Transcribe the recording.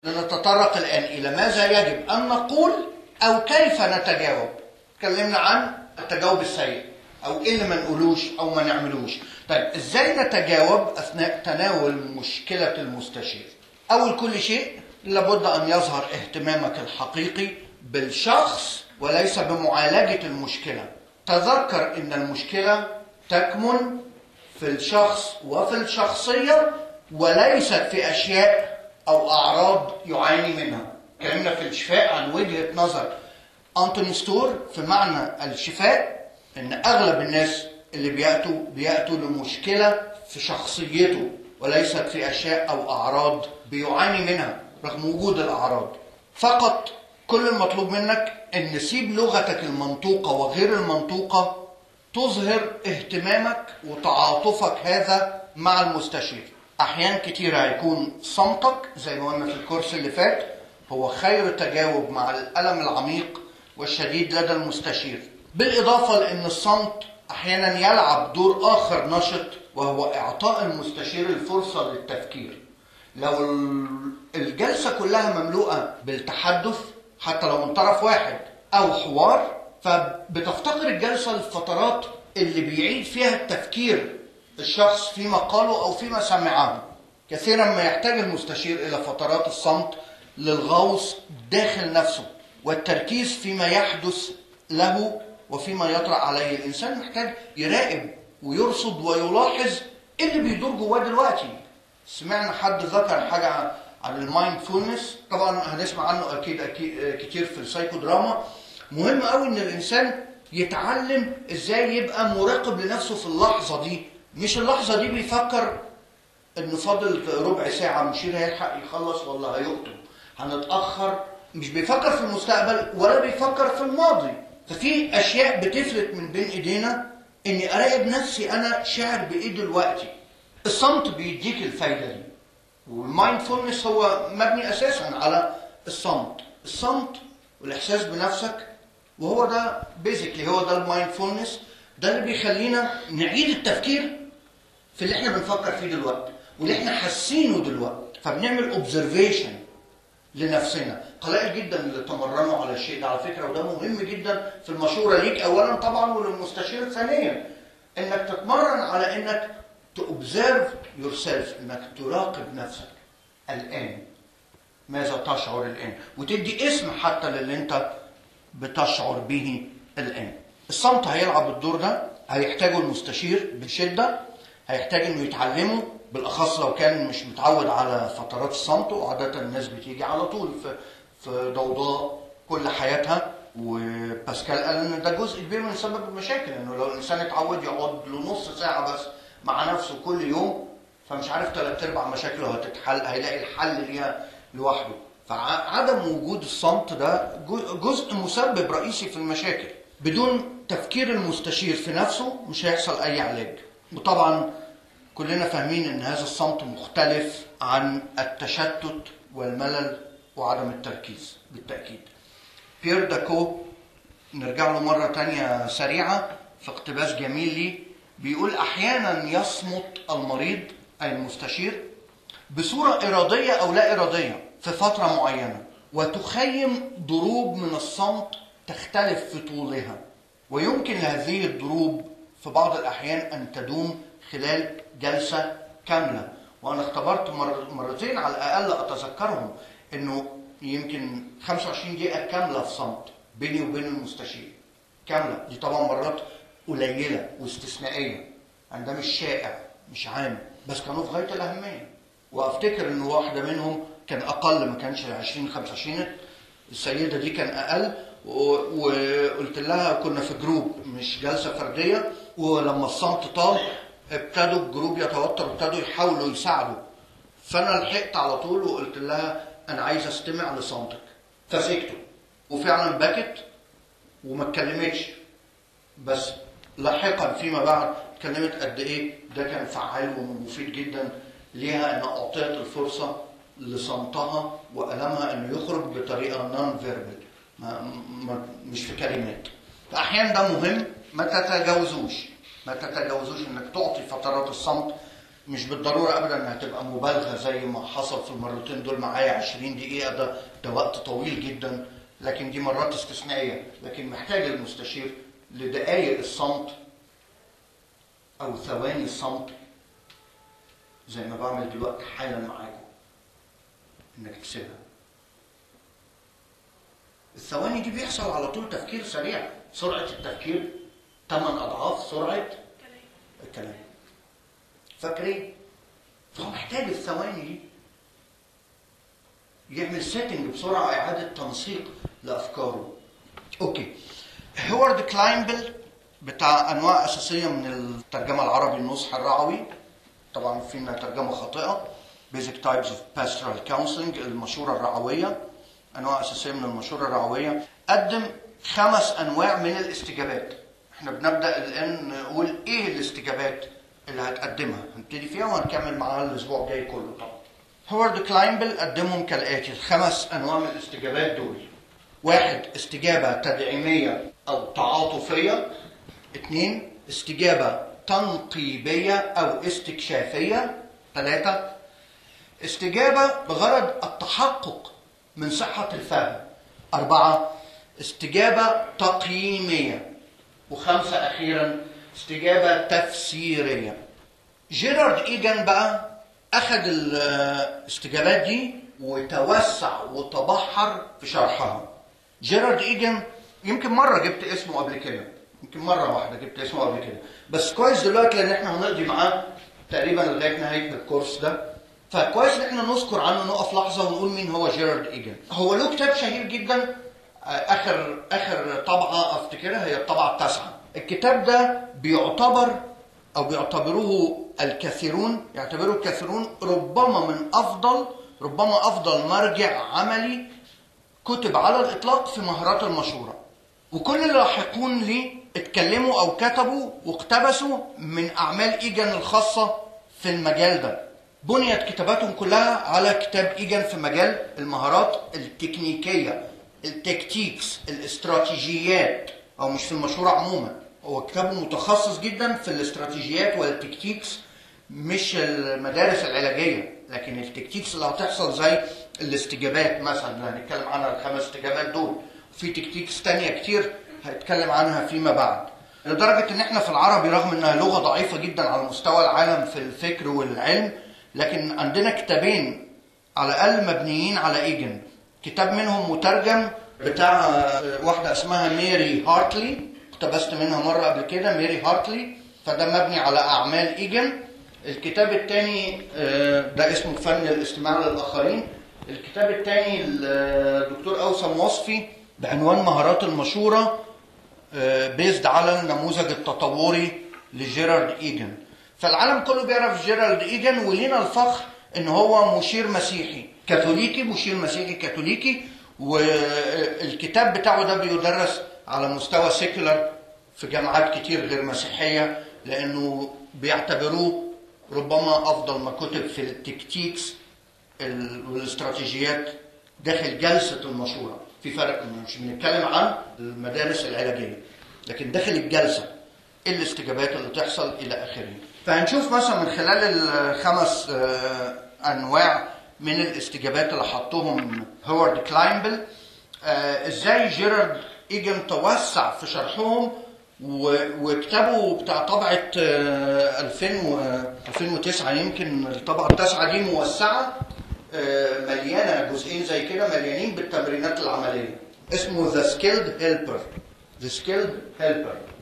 لنتطرق الآن إلى ماذا يجب أن نقول أو كيف نتجاوب تكلمنا عن التجاوب السيء أو إيه اللي ما نقولوش أو ما نعملوش طيب إزاي نتجاوب أثناء تناول مشكلة المستشير أول كل شيء لابد أن يظهر اهتمامك الحقيقي بالشخص وليس بمعالجة المشكلة تذكر أن المشكلة تكمن في الشخص وفي الشخصية وليست في أشياء أو أعراض يعاني منها اتكلمنا في الشفاء عن وجهة نظر أنتوني ستور في معنى الشفاء أن أغلب الناس اللي بيأتوا بيأتوا لمشكلة في شخصيته وليست في أشياء أو أعراض بيعاني منها رغم وجود الأعراض فقط كل المطلوب منك أن سيب لغتك المنطوقة وغير المنطوقة تظهر اهتمامك وتعاطفك هذا مع المستشير أحيان كتيرة هيكون صمتك زي ما قلنا في الكورس اللي فات هو خير تجاوب مع الألم العميق والشديد لدى المستشير بالإضافة لأن الصمت أحيانا يلعب دور آخر نشط وهو إعطاء المستشير الفرصة للتفكير لو الجلسة كلها مملوءة بالتحدث حتى لو من طرف واحد أو حوار فبتفتقر الجلسة للفترات اللي بيعيد فيها التفكير الشخص فيما قاله أو فيما سمعه كثيرا ما يحتاج المستشير إلى فترات الصمت للغوص داخل نفسه والتركيز فيما يحدث له وفيما يطرأ عليه الإنسان محتاج يراقب ويرصد ويلاحظ إيه اللي بيدور جواه دلوقتي سمعنا حد ذكر حاجة عن المايندفولنس طبعا هنسمع عنه أكيد, أكيد كتير في السايكو دراما مهم قوي إن الإنسان يتعلم إزاي يبقى مراقب لنفسه في اللحظة دي مش اللحظة دي بيفكر إن فاضل ربع ساعة مشير هيلحق يخلص ولا هيقطم هنتأخر مش بيفكر في المستقبل ولا بيفكر في الماضي ففي أشياء بتفلت من بين إيدينا إني أراقب نفسي أنا شاعر بإيه دلوقتي الصمت بيديك الفايدة دي والمايندفولنس هو مبني أساسا على الصمت الصمت والإحساس بنفسك وهو ده بيزيكلي هو ده المايندفولنس ده اللي بيخلينا نعيد التفكير في اللي احنا بنفكر فيه دلوقتي واللي احنا حاسينه دلوقتي فبنعمل اوبزرفيشن لنفسنا قلائل جدا اللي تمرنوا على الشيء ده على فكره وده مهم جدا في المشوره ليك اولا طبعا وللمستشير ثانيا انك تتمرن على انك تobserve yourself انك تراقب نفسك الان ماذا تشعر الان وتدي اسم حتى للي انت بتشعر به الان الصمت هيلعب الدور ده هيحتاجه المستشير بشده هيحتاج انه يتعلمه بالاخص لو كان مش متعود على فترات الصمت وعاده الناس بتيجي على طول في في ضوضاء كل حياتها وباسكال قال ان ده جزء كبير من سبب المشاكل انه لو الانسان اتعود يقعد له نص ساعه بس مع نفسه كل يوم فمش عارف ثلاث ارباع مشاكله هتتحل هيلاقي الحل ليها لوحده فعدم وجود الصمت ده جزء مسبب رئيسي في المشاكل بدون تفكير المستشير في نفسه مش هيحصل اي علاج وطبعا كلنا فاهمين ان هذا الصمت مختلف عن التشتت والملل وعدم التركيز بالتأكيد بيير داكو نرجع له مرة تانية سريعة في اقتباس جميل لي بيقول أحيانا يصمت المريض أي المستشير بصورة إرادية أو لا إرادية في فترة معينة وتخيم ضروب من الصمت تختلف في طولها ويمكن لهذه الضروب في بعض الأحيان أن تدوم خلال جلسة كاملة وأنا اختبرت مرتين على الأقل أتذكرهم إنه يمكن 25 دقيقة كاملة في صمت بيني وبين المستشير كاملة دي طبعا مرات قليلة واستثنائية يعني ده مش شائع مش عام بس كانوا في غاية الأهمية وأفتكر إن واحدة منهم كان أقل ما كانش 20 25 السيدة دي كان أقل وقلت لها كنا في جروب مش جلسة فردية ولما الصمت طال ابتدوا الجروب يتوتر ابتدوا يحاولوا يساعدوا فانا لحقت على طول وقلت لها انا عايز استمع لصمتك فسكتوا وفعلا بكت وما اتكلمتش بس لاحقا فيما بعد اتكلمت قد ايه ده كان فعال ومفيد جدا ليها ان اعطيت الفرصه لصمتها والمها انه يخرج بطريقه نون فيربال مش في كلمات فاحيانا ده مهم ما تتجاوزوش ما تتجاوزوش انك تعطي فترات الصمت مش بالضروره ابدا انها تبقى مبالغه زي ما حصل في المرتين دول معايا 20 دقيقه ده ده وقت طويل جدا لكن دي مرات استثنائيه لكن محتاج المستشير لدقائق الصمت او ثواني الصمت زي ما بعمل دلوقتي حالا معاكم انك تسيبها الثواني دي بيحصل على طول تفكير سريع سرعه التفكير ثمان اضعاف سرعه الكلام فاكرين فهو محتاج الثواني دي يعمل سيتنج بسرعه اعاده تنسيق لافكاره اوكي هوارد كلاينبل بتاع انواع اساسيه من الترجمه العربي النصح الرعوي طبعا فينا ترجمه خاطئه Basic Types of Pastoral Counseling المشورة الرعوية أنواع أساسية من المشورة الرعوية قدم خمس أنواع من الاستجابات احنا بنبدأ الآن نقول إيه الاستجابات اللي هتقدمها هنبتدي فيها وهنكمل معاها الأسبوع الجاي كله طبعا هوارد كلاينبل قدمهم كالآتي الخمس أنواع من الاستجابات دول واحد استجابة تدعيمية أو تعاطفية اثنين استجابة تنقيبية أو استكشافية ثلاثة استجابة بغرض التحقق من صحة الفهم أربعة استجابة تقييمية وخمسة أخيرا استجابة تفسيرية جيرارد إيجان بقى أخذ الاستجابات دي وتوسع وتبحر في شرحها جيرارد إيجان يمكن مرة جبت اسمه قبل كده يمكن مرة واحدة جبت اسمه قبل كده بس كويس دلوقتي لأن احنا هنقضي معاه تقريبا لغاية نهاية الكورس ده فكويس ان احنا نذكر عنه نقف لحظه ونقول مين هو جيرارد ايجن هو له كتاب شهير جدا اخر اخر طبعه افتكرها هي الطبعه التاسعه الكتاب ده بيعتبر او بيعتبروه الكثيرون يعتبره الكثيرون ربما من افضل ربما افضل مرجع عملي كتب على الاطلاق في مهارات المشوره وكل اللاحقون ليه اتكلموا او كتبوا واقتبسوا من اعمال ايجن الخاصه في المجال ده بنيت كتاباتهم كلها على كتاب ايجن في مجال المهارات التكنيكيه التكتيكس الاستراتيجيات او مش في المشورة عموما هو كتاب متخصص جدا في الاستراتيجيات والتكتيكس مش المدارس العلاجيه لكن التكتيكس اللي هتحصل زي الاستجابات مثلا اللي هنتكلم عنها الخمس استجابات دول في تكتيكس تانية كتير هنتكلم عنها فيما بعد لدرجة ان احنا في العربي رغم انها لغة ضعيفة جدا على مستوى العالم في الفكر والعلم لكن عندنا كتابين على الاقل مبنيين على ايجن كتاب منهم مترجم بتاع واحده اسمها ميري هارتلي اقتبست منها مره قبل كده ميري هارتلي فده مبني على اعمال ايجن الكتاب الثاني ده اسمه فن الاستماع للاخرين الكتاب الثاني الدكتور اوسم وصفي بعنوان مهارات المشوره بيزد على النموذج التطوري لجيرارد ايجن فالعالم كله بيعرف جيرالد ايجن ولينا الفخر ان هو مشير مسيحي كاثوليكي مشير مسيحي كاثوليكي والكتاب بتاعه ده بيدرس على مستوى سيكولر في جامعات كتير غير مسيحيه لانه بيعتبروه ربما افضل ما كتب في التكتيكس والاستراتيجيات داخل جلسه المشوره في فرق مش بنتكلم عن المدارس العلاجيه لكن داخل الجلسه ايه الاستجابات اللي تحصل الى اخره فهنشوف مثلا من خلال الخمس انواع من الاستجابات اللي حطهم هوارد كلاينبل ازاي جيرارد ايجن توسع في شرحهم وكتابه بتاع طبعة 2000 2009 يمكن الطبعة التاسعة دي موسعة مليانة جزئين زي كده مليانين بالتمرينات العملية اسمه The Skilled Helper The Skilled Helper